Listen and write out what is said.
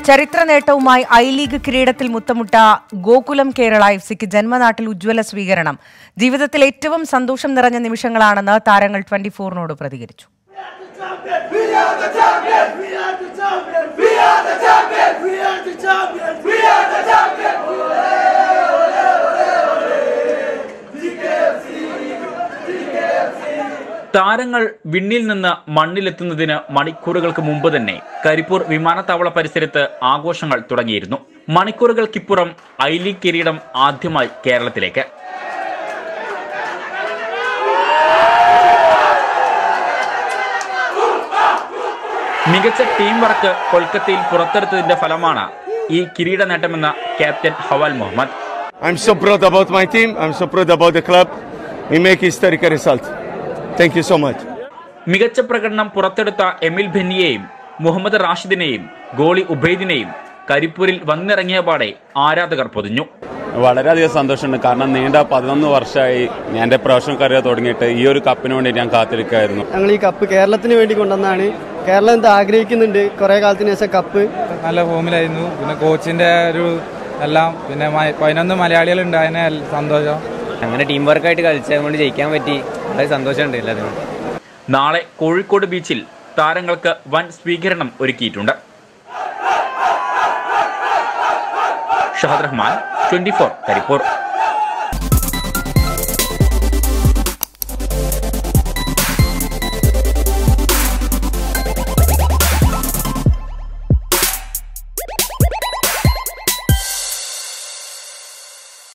ചരിത്ര നേട്ടവുമായി I League കിരീടത്തിൽ മുത്തമുട്ട ഗോകുലം കേരള എഫ് സിക്ക് ജന്മനാട്ടിൽ ഉജ്ജ്വല സ്വീകരണം ജീവിതത്തിൽ ഏറ്റവും സന്തോഷം നിറഞ്ഞ നിമിഷങ്ങളാണെന്ന് താരങ്ങൾ ട്വന്റി ഫോറിനോട് പ്രതികരിച്ചു We are the champions! We are the champions! We are the champions! We are the champions! We are the champions! താരങ്ങൾ വിണ്ണിൽ നിന്ന് മണ്ണിലെത്തുന്നതിന് മണിക്കൂറുകൾക്ക് മുമ്പ് തന്നെ കരിപ്പൂർ വിമാനത്താവള പരിസരത്ത് ആഘോഷങ്ങൾ തുടങ്ങിയിരുന്നു മണിക്കൂറുകൾക്കിപ്പുറം ഐ ലീഗ് കിരീടം ആദ്യമായി കേരളത്തിലേക്ക് മികച്ച ടീം വർക്ക് കൊൽക്കത്തയിൽ പുറത്തെടുത്തതിന്റെ ഫലമാണ് ഈ കിരീട നേട്ടമെന്ന captain Awal Muhammad I'm so proud about my team. I'm so proud about the club. We make historical result. Thank you so much. മികച്ച പ്രകടനം പുറത്തെടുത്ത എമിൽ ബെന്നിയെയും മുഹമ്മദ് റാഷിദിനെയും ഗോളി ഉബൈദിനെയും കരിപ്പൂരിൽ വന്നിറങ്ങിയ പാടെ ആരാധകർ പൊതിഞ്ഞു വളരെയധികം സന്തോഷമുണ്ട് കാരണം നീണ്ട പതിനൊന്ന് വർഷമായി ഞാൻ എൻ്റെ പ്രൊഫഷണൽ കരിയർ തുടങ്ങിയിട്ട് ഈ ഒരു കപ്പിന് വേണ്ടി ഞാൻ കാത്തിരിക്കുകയായിരുന്നു ഞങ്ങൾ ഈ കപ്പ് കേരളത്തിന് വേണ്ടി കൊണ്ടുവന്നാണ് കേരളം എന്താ ആഗ്രഹിക്കുന്നുണ്ട് കുറെ കാലത്തിന് ശേഷം കപ്പ് നല്ല ഫോമിലായിരുന്നു പിന്നെ കോച്ചിന്റെ ഒരു എല്ലാം പിന്നെ മ- പതിനൊന്ന് മലയാളികൾ ഉണ്ടായതിന് സന്തോഷം അങ്ങനെ ടീം വർക്കായിട്ട് കളിച്ചത് കൊണ്ട് ജയിക്കാൻ പറ്റി വളരെ സന്തോഷമുണ്ട് എല്ലാത്തിനും നാളെ കോഴിക്കോട് ബീച്ചിൽ താരങ്ങൾക്ക് വൻ സ്വീകരണം ഒരുക്കിയിട്ടുണ്ട് ഷഹദ് റഹ്മാൻ ട്വന്റി ഫോർ കരിപ്പൂർ